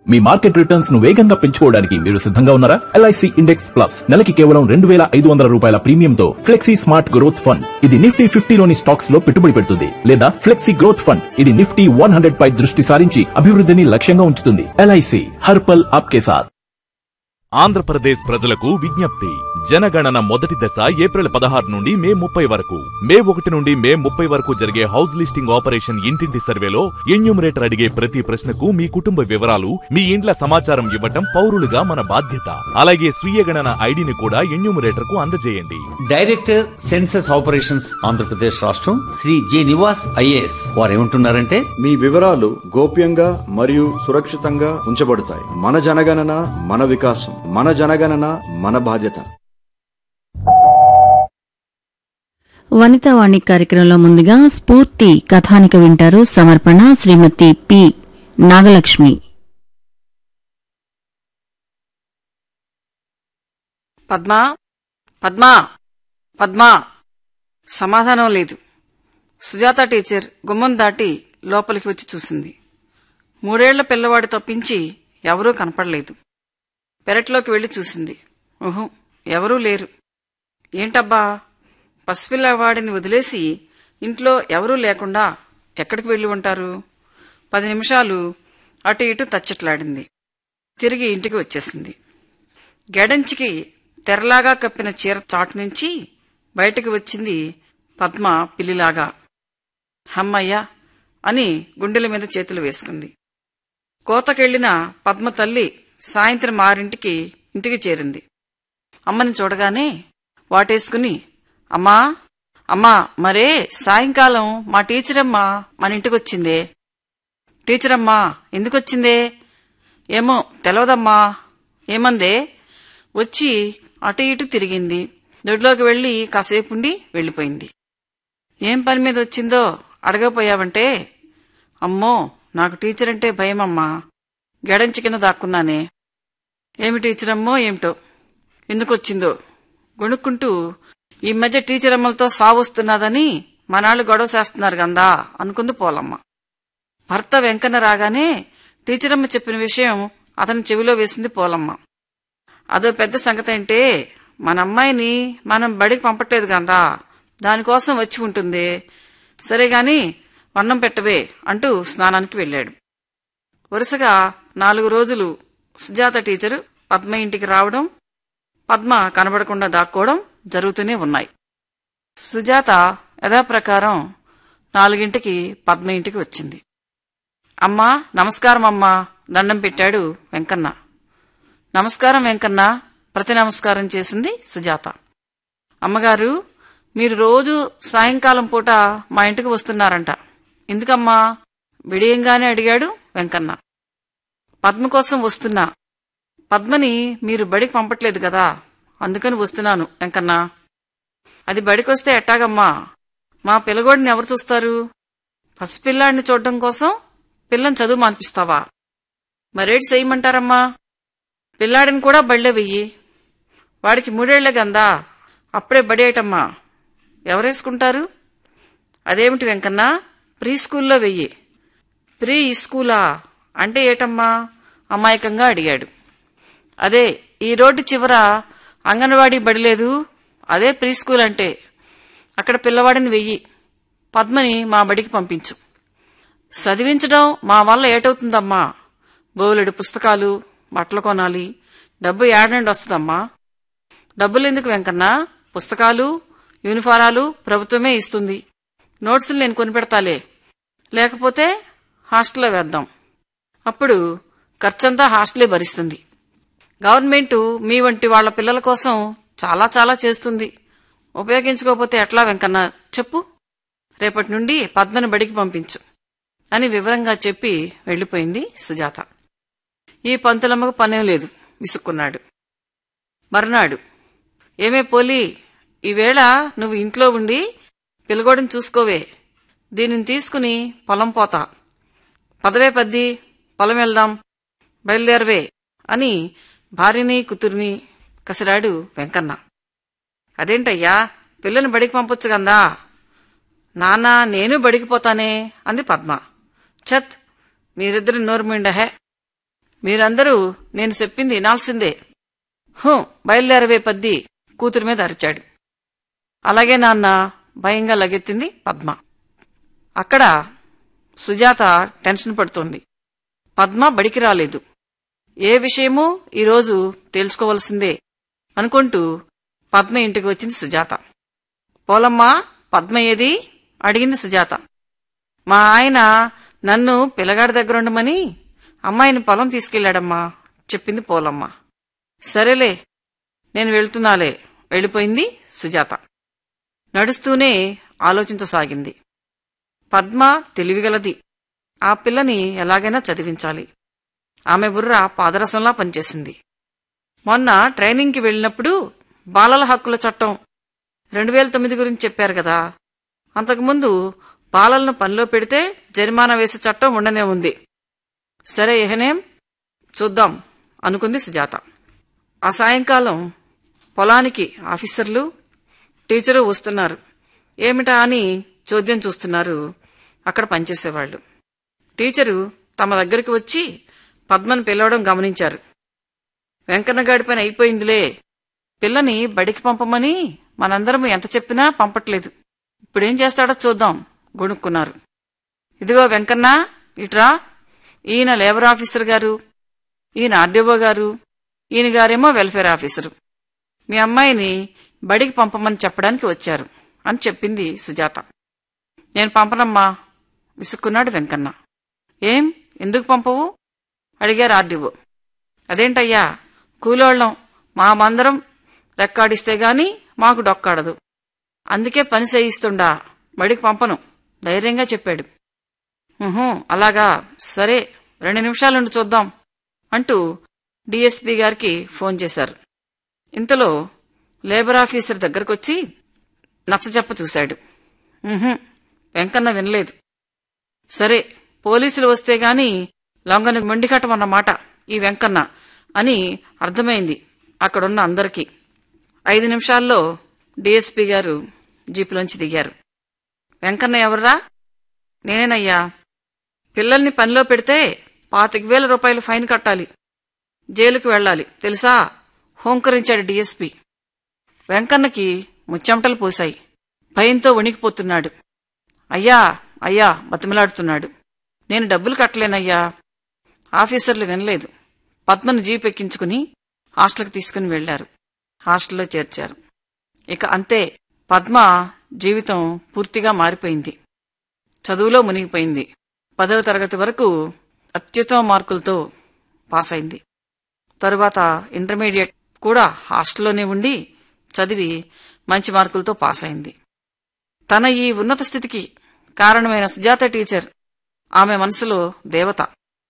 మీ market returns ను వేగంగా పెంచుకోవడానికి మీరు సిద్ధంగా ఉన్నారా ఎల్ఐసి ఇండెక్స్ ప్లస్ నెలకి కేవలం రెండు వేల ఐదు వందల రూపాయల ప్రీమియంతో ఫ్లెక్సీ స్మార్ట్ గ్రోత్ ఫండ్ ఇది నిఫ్టీ ఫిఫ్టీలోని స్టాక్స్ లో పెట్టుబడి పెడుతుంది లేదా ఫ్లెక్సీ గ్రోత్ ఫండ్ ఇది నిఫ్టీ వన్ హండ్రెడ్ పై దృష్టి సారించి అభివృద్ధిని లక్ష్యంగా ఉంచుతుంది ఎల్ఐసి హర్పల్ ఆప్కే సాత్ ఆంధ్రప్రదేశ్ ప్రజలకు విజ్ఞప్తి జనగణన మొదటి దశ ఏప్రిల్ పదహారు నుండి మే ముప్పై వరకు మే ఒకటి నుండి మే ముప్పై వరకు జరిగే హౌస్ లిస్టింగ్ ఆపరేషన్ ఇంటింటి సర్వేలో ఎన్యూమరేటర్ అడిగే ప్రతి ప్రశ్నకు మీ కుటుంబ వివరాలు మీ ఇండ్ల సమాచారం ఇవ్వటం పౌరులుగా మన బాధ్యత అలాగే స్వీయ గణన ఐడిని కూడా ఎన్యూమరేటర్ కు అందజేయండి డైరెక్టర్ సెన్సస్ ఆపరేషన్స్ ఆంధ్రప్రదేశ్ రాష్ట్రం శ్రీ జె నివాస్ ఐఏఎస్ వారు ఏమంటున్నారంటే మీ వివరాలు గోప్యంగా మరియు సురక్షితంగా ఉంచబడతాయి మన జనగణన మన వికాసం మన జనగణన మన బాధ్యత వనితావాణి కార్యక్రమంలో ముందుగా స్ఫూర్తి కథానిక వింటారు సమర్పణ శ్రీమతి పి నాగలక్ష్మి పద్మా పద్మా పద్మా సమాధానం లేదు సుజాత టీచర్ గుమ్మం దాటి లోపలికి వచ్చి చూసింది మూడేళ్ల పిల్లవాడు తప్పించి ఎవరూ కనపడలేదు పెరట్లోకి వెళ్లి చూసింది ఊహు ఎవరూ లేరు ఏంటబ్బా పసిపిల్లవాడిని వదిలేసి ఇంట్లో ఎవరూ లేకుండా ఎక్కడికి వెళ్లి ఉంటారు పది నిమిషాలు అటు ఇటు తచ్చట్లాడింది తిరిగి ఇంటికి వచ్చేసింది గెడంచికి తెరలాగా కప్పిన చీర చాటు నుంచి బయటకు వచ్చింది పద్మ పిల్లిలాగా హమ్మయ్యా అని గుండెల మీద చేతులు వేసుకుంది కోతకెళ్లిన పద్మ తల్లి సాయంత్రం ఆరింటికి ఇంటికి చేరింది అమ్మని చూడగానే వాటేసుకుని అమ్మా అమ్మా మరే సాయంకాలం మా టీచరమ్మ మన ఇంటికొచ్చిందే టీచరమ్మా ఎందుకొచ్చిందే ఏమో తెలవదమ్మా ఏమందే వచ్చి అటు ఇటు తిరిగింది దొడ్లోకి వెళ్లి కాసేపుండి వెళ్లిపోయింది ఏం పని మీద వచ్చిందో అడగపోయావంటే అమ్మో నాకు టీచర్ అంటే భయమమ్మా గెడంచి కింద దాక్కున్నానే ఏమి టీచరమ్మో ఏమిటో ఎందుకొచ్చిందో గొణుక్కుంటూ ఈ మధ్య టీచర్ అమ్మలతో సావొస్తున్నదని మనాళ్ళు గొడవ చేస్తున్నారు గందా అనుకుంది పోలమ్మ భర్త వెంకన్న రాగానే టీచరమ్మ చెప్పిన విషయం అతని చెవిలో వేసింది పోలమ్మ అదో పెద్ద సంగతి అంటే మన అమ్మాయిని మనం బడికి పంపట్లేదు గందా దానికోసం వచ్చి ఉంటుంది సరే గాని వన్నం పెట్టవే అంటూ స్నానానికి వెళ్ళాడు వరుసగా నాలుగు రోజులు సుజాత టీచరు పద్మ ఇంటికి రావడం పద్మ కనబడకుండా దాక్కోవడం జరుగుతూనే ఉన్నాయి సుజాత యథాప్రకారం నాలుగింటికి పద్మ ఇంటికి వచ్చింది అమ్మా నమస్కారం అమ్మా దండం పెట్టాడు వెంకన్న నమస్కారం వెంకన్న ప్రతి నమస్కారం చేసింది సుజాత అమ్మగారు మీరు రోజు సాయంకాలం పూట మా ఇంటికి వస్తున్నారంట ఎందుకమ్మా బిడియంగానే అడిగాడు వెంకన్న పద్మ కోసం వస్తున్నా పద్మని మీరు బడికి పంపట్లేదు కదా అందుకని వస్తున్నాను వెంకన్న అది బడికొస్తే ఎట్టాగమ్మా మా పిల్లగోడిని ఎవరు చూస్తారు పసిపిల్లాడిని చూడడం కోసం పిల్లని చదువు మాన్పిస్తావా మరేటి చేయమంటారమ్మా పిల్లాడిని కూడా బళ్ళే వెయ్యి వాడికి మూడేళ్ల గందా అప్పుడే బడేయటమ్మా ఎవరేసుకుంటారు అదేమిటి వెంకన్న ప్రీ స్కూల్లో వెయ్యి ప్రీ స్కూలా అంటే ఏటమ్మా అమాయకంగా అడిగాడు అదే ఈ రోడ్డు చివర అంగన్వాడీ బడిలేదు అదే ప్రీ స్కూల్ అంటే అక్కడ పిల్లవాడిని వెయ్యి పద్మని మా బడికి పంపించు చదివించడం మా వల్ల ఏటవుతుందమ్మా బోలెడు పుస్తకాలు బట్టలు కొనాలి డబ్బు ఏడండి వస్తుందమ్మా డబ్బులెందుకు వెంకన్న పుస్తకాలు యూనిఫారాలు ప్రభుత్వమే ఇస్తుంది నోట్సులు నేను కొనిపెడతాలే లేకపోతే హాస్టల్లో వేద్దాం అప్పుడు ఖర్చంతా హాస్టలే భరిస్తుంది గవర్నమెంట్ మీ వంటి వాళ్ల పిల్లల కోసం చాలా చాలా చేస్తుంది ఉపయోగించుకోకపోతే ఎట్లా వెంకన్న చెప్పు రేపటి నుండి పద్మని బడికి పంపించు అని వివరంగా చెప్పి వెళ్లిపోయింది సుజాత ఈ పంతులమ్మకు పనేం లేదు విసుక్కున్నాడు మర్నాడు ఏమే పోలి ఈవేళ నువ్వు ఇంట్లో ఉండి పిల్లగోడిని చూసుకోవే దీనిని తీసుకుని పొలం పోతా పదవే పద్ది పొలం వెళ్దాం బయలుదేరవే అని భార్యని కూతురిని కసిరాడు వెంకన్న అదేంటయ్యా పిల్లని బడికి పంపొచ్చు గందా నాన్న నేను బడికి పోతానే అంది పద్మ చత్ మీరిద్దరు నోరుమిండహే మీరందరూ నేను చెప్పింది వినాల్సిందే హూ బయలుదేరవే పద్ది కూతురి మీద అరిచాడు అలాగే నాన్న భయంగా లగెత్తింది పద్మ అక్కడ సుజాత టెన్షన్ పడుతోంది పద్మ బడికి రాలేదు ఏ విషయమూ ఈరోజు తేల్చుకోవలసిందే అనుకుంటూ పద్మ ఇంటికి వచ్చింది సుజాత పోలమ్మా పద్మ ఏది అడిగింది సుజాత మా ఆయన నన్ను పిల్లగాడి దగ్గర ఉండమని అమ్మాయిని పొలం తీసుకెళ్లాడమ్మా చెప్పింది పోలమ్మ సరేలే నేను వెళ్తున్నాలే వెళ్ళిపోయింది సుజాత నడుస్తూనే ఆలోచించసాగింది పద్మ తెలివిగలది ఆ పిల్లని ఎలాగైనా చదివించాలి ఆమె బుర్ర పాదరసంలా పనిచేసింది మొన్న ట్రైనింగ్కి వెళ్ళినప్పుడు బాలల హక్కుల చట్టం రెండు వేల తొమ్మిది గురించి చెప్పారు కదా అంతకుముందు బాలలను పనిలో పెడితే జరిమానా వేసే చట్టం ఉండనే ఉంది సరే ఇహనేం చూద్దాం అనుకుంది సుజాత ఆ సాయంకాలం పొలానికి ఆఫీసర్లు టీచరు వస్తున్నారు ఏమిటా అని చోద్యం చూస్తున్నారు అక్కడ పనిచేసేవాళ్లు టీచరు తమ దగ్గరికి వచ్చి పద్మను పిలవడం గమనించారు వెంకన్నగాడి పని అయిపోయిందిలే పిల్లని బడికి పంపమని మనందరం ఎంత చెప్పినా పంపట్లేదు ఇప్పుడేం చేస్తాడో చూద్దాం గొణుక్కున్నారు ఇదిగో వెంకన్న ఇట్రా ఈయన లేబర్ ఆఫీసర్ గారు ఈయన ఆర్డీఓ గారు ఈయన గారేమో వెల్ఫేర్ ఆఫీసరు మీ అమ్మాయిని బడికి పంపమని చెప్పడానికి వచ్చారు అని చెప్పింది సుజాత నేను పంపనమ్మా విసుక్కున్నాడు వెంకన్న ఏం ఎందుకు పంపవు అడిగారు ఆర్డీఓ అదేంటయ్యా కూలోళ్ళం మా మందరం రెక్కాడిస్తే గాని మాకు డొక్కాడదు అందుకే పని చేయిస్తుండా బడికి పంపను ధైర్యంగా చెప్పాడు ఉహూ అలాగా సరే రెండు నిమిషాలుండి చూద్దాం అంటూ డీఎస్పీ గారికి ఫోన్ చేశారు ఇంతలో లేబర్ ఆఫీసర్ దగ్గరకొచ్చి నచ్చజెప్ప చూశాడు ఉహుం, వెంకన్న వినలేదు సరే పోలీసులు వస్తే గాని లొంగని మొండికట్టమన్నమాట ఈ వెంకన్న అని అర్థమైంది అక్కడున్న అందరికీ ఐదు నిమిషాల్లో డీఎస్పీ గారు జీపులోంచి దిగారు వెంకన్న ఎవర్రా నేనేనయ్యా పిల్లల్ని పనిలో పెడితే పాతిక వేల రూపాయలు ఫైన్ కట్టాలి జైలుకు వెళ్ళాలి తెలుసా హోంకరించాడు డీఎస్పీ వెంకన్నకి ముచ్చెమటలు పోశాయి భయంతో వణికిపోతున్నాడు అయ్యా అయ్యా బతిమలాడుతున్నాడు నేను డబ్బులు కట్టలేనయ్యా ఆఫీసర్లు వినలేదు పద్మను జీప్ ఎక్కించుకుని హాస్టల్కి తీసుకుని వెళ్లారు హాస్టల్లో చేర్చారు ఇక అంతే పద్మ జీవితం పూర్తిగా మారిపోయింది చదువులో మునిగిపోయింది పదవ తరగతి వరకు అత్యుత్తమ మార్కులతో పాస్ అయింది తరువాత ఇంటర్మీడియట్ కూడా హాస్టల్లోనే ఉండి చదివి మంచి మార్కులతో పాస్ అయింది తన ఈ ఉన్నత స్థితికి కారణమైన సుజాత టీచర్ ఆమె మనసులో దేవత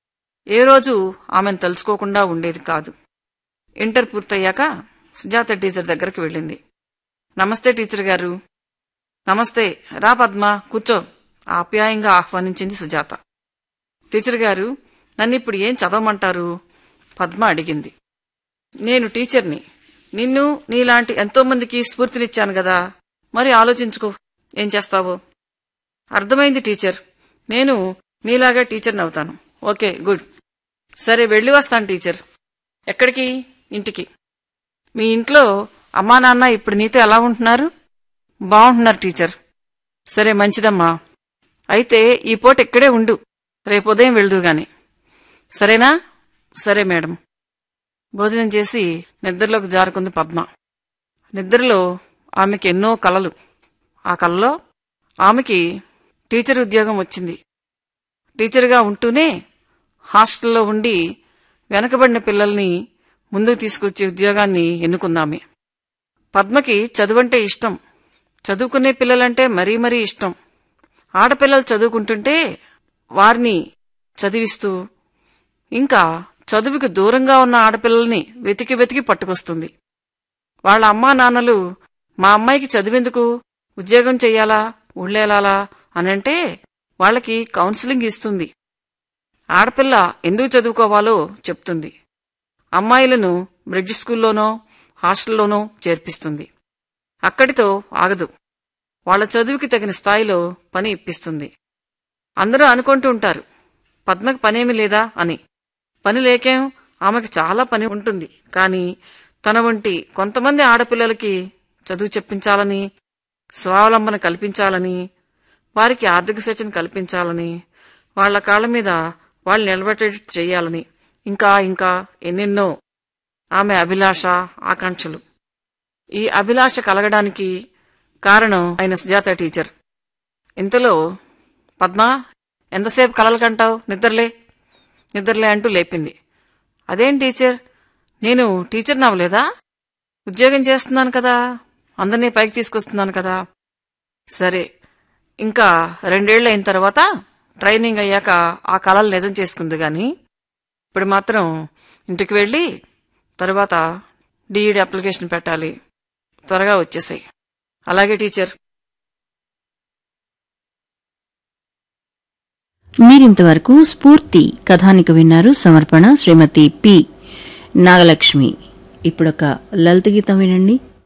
ఏ రోజు ఆమెను తలుచుకోకుండా ఉండేది కాదు ఇంటర్ పూర్తయ్యాక సుజాత టీచర్ దగ్గరికి వెళ్ళింది నమస్తే టీచర్ గారు నమస్తే రా పద్మ కూర్చో ఆప్యాయంగా ఆహ్వానించింది సుజాత టీచర్ గారు నన్ను ఇప్పుడు ఏం చదవమంటారు పద్మ అడిగింది నేను టీచర్ని నిన్ను నీలాంటి ఎంతో మందికి స్ఫూర్తినిచ్చాను కదా మరి ఆలోచించుకో ఏం చేస్తావో అర్థమైంది టీచర్ నేను మీలాగా టీచర్ని అవుతాను ఓకే గుడ్ సరే వెళ్ళి వస్తాను టీచర్ ఎక్కడికి ఇంటికి మీ ఇంట్లో అమ్మా నాన్న ఇప్పుడు నీతో ఎలా ఉంటున్నారు బాగుంటున్నారు టీచర్ సరే మంచిదమ్మా అయితే ఈ పూట ఇక్కడే ఉండు రేపు ఉదయం వెళ్దు గాని సరేనా సరే మేడం భోజనం చేసి నిద్రలోకి జారుకుంది పద్మ నిద్రలో ఆమెకి ఎన్నో కలలు ఆ కలలో ఆమెకి టీచర్ ఉద్యోగం వచ్చింది టీచర్గా ఉంటూనే హాస్టల్లో ఉండి వెనకబడిన పిల్లల్ని ముందుకు తీసుకొచ్చే ఉద్యోగాన్ని ఎన్నుకుందామే పద్మకి చదువంటే ఇష్టం చదువుకునే పిల్లలంటే మరీ మరీ ఇష్టం ఆడపిల్లలు చదువుకుంటుంటే వారిని చదివిస్తూ ఇంకా చదువుకి దూరంగా ఉన్న ఆడపిల్లల్ని వెతికి వెతికి పట్టుకొస్తుంది వాళ్ళ అమ్మా నాన్నలు మా అమ్మాయికి చదివేందుకు ఉద్యోగం చెయ్యాలా ఊళ్ళేలాలా అనంటే వాళ్ళకి కౌన్సిలింగ్ ఇస్తుంది ఆడపిల్ల ఎందుకు చదువుకోవాలో చెప్తుంది అమ్మాయిలను బ్రిడ్జ్ స్కూల్లోనో హాస్టల్లోనో చేర్పిస్తుంది అక్కడితో ఆగదు వాళ్ళ చదువుకి తగిన స్థాయిలో పని ఇప్పిస్తుంది అందరూ అనుకుంటూ ఉంటారు పద్మకి పనేమి లేదా అని పని లేకేం ఆమెకి చాలా పని ఉంటుంది కానీ తన వంటి కొంతమంది ఆడపిల్లలకి చదువు చెప్పించాలని స్వావలంబన కల్పించాలని వారికి ఆర్థిక స్వేచ్ఛను కల్పించాలని వాళ్ళ కాళ్ళ మీద వాళ్ళు నిలబెట్టేటట్టు చేయాలని ఇంకా ఇంకా ఎన్నెన్నో ఆమె అభిలాష ఆకాంక్షలు ఈ అభిలాష కలగడానికి కారణం ఆయన సుజాత టీచర్ ఇంతలో పద్మ ఎంతసేపు కలలు కంటావు నిద్రలే నిద్రలే అంటూ లేపింది అదేం టీచర్ నేను టీచర్ నవ్వలేదా ఉద్యోగం చేస్తున్నాను కదా అందరినీ పైకి తీసుకొస్తున్నాను కదా సరే ఇంకా రెండేళ్లు అయిన తర్వాత ట్రైనింగ్ అయ్యాక ఆ కళలు నిజం చేసుకుంది గాని ఇప్పుడు మాత్రం ఇంటికి వెళ్ళి తర్వాత డిఈడి అప్లికేషన్ పెట్టాలి త్వరగా వచ్చేసాయి అలాగే టీచర్ మీరింతవరకు స్ఫూర్తి కథానిక విన్నారు సమర్పణ శ్రీమతి పి నాగలక్ష్మి ఇప్పుడొక లలిత గీతం వినండి